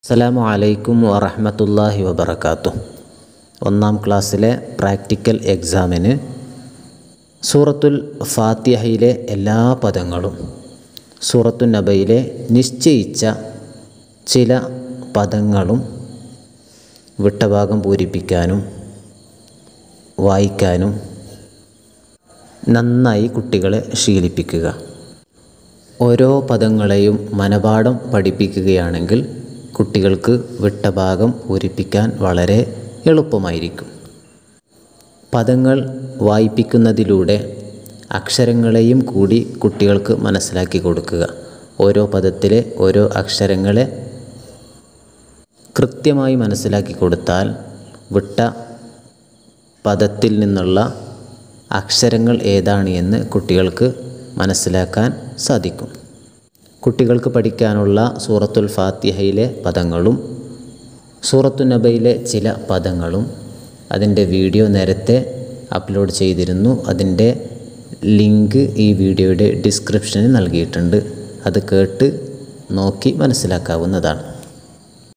അസ്സലാമു അലൈക്കും വറഹ്മത്തുള്ളാഹി വബറകാതുഹു ഒന്നാം ക്ലാസ്സിലെ പ്രാക്ടിക്കൽ എക്സാമിന് സൂറത്തുൽ ഫാത്തിഹയിലെ എല്ലാ പദങ്ങളും സൂറത്തു നബയിലെ നിശ്ചയിച്ച ചില പദങ്ങളും വിട്ട ഭാഗം പൂരിപ്പിക്കാനും വായിക്കാനും നന്നായി കുട്ടികളെ ശീലിപ്പിക്കുക ഓരോ പദങ്ങളെയും മനപാഠം പഠിപ്പിക്കുകയാണെങ്കിൽ കുട്ടികൾക്ക് വിട്ട ഭാഗം പൂരിപ്പിക്കാൻ വളരെ എളുപ്പമായിരിക്കും പദങ്ങൾ വായിപ്പിക്കുന്നതിലൂടെ അക്ഷരങ്ങളെയും കൂടി കുട്ടികൾക്ക് മനസ്സിലാക്കി കൊടുക്കുക ഓരോ പദത്തിലെ ഓരോ അക്ഷരങ്ങളെ കൃത്യമായി മനസ്സിലാക്കി കൊടുത്താൽ വിട്ട പദത്തിൽ നിന്നുള്ള അക്ഷരങ്ങൾ ഏതാണ് എന്ന് കുട്ടികൾക്ക് മനസ്സിലാക്കാൻ സാധിക്കും കുട്ടികൾക്ക് പഠിക്കാനുള്ള സൂറത്തുൽ ഫാത്തിഹയിലെ പദങ്ങളും സൂറത്തു നബയിലെ ചില പദങ്ങളും അതിൻ്റെ വീഡിയോ നേരത്തെ അപ്ലോഡ് ചെയ്തിരുന്നു അതിൻ്റെ ലിങ്ക് ഈ വീഡിയോയുടെ ഡിസ്ക്രിപ്ഷനിൽ നൽകിയിട്ടുണ്ട് അത് കേട്ട് നോക്കി മനസ്സിലാക്കാവുന്നതാണ്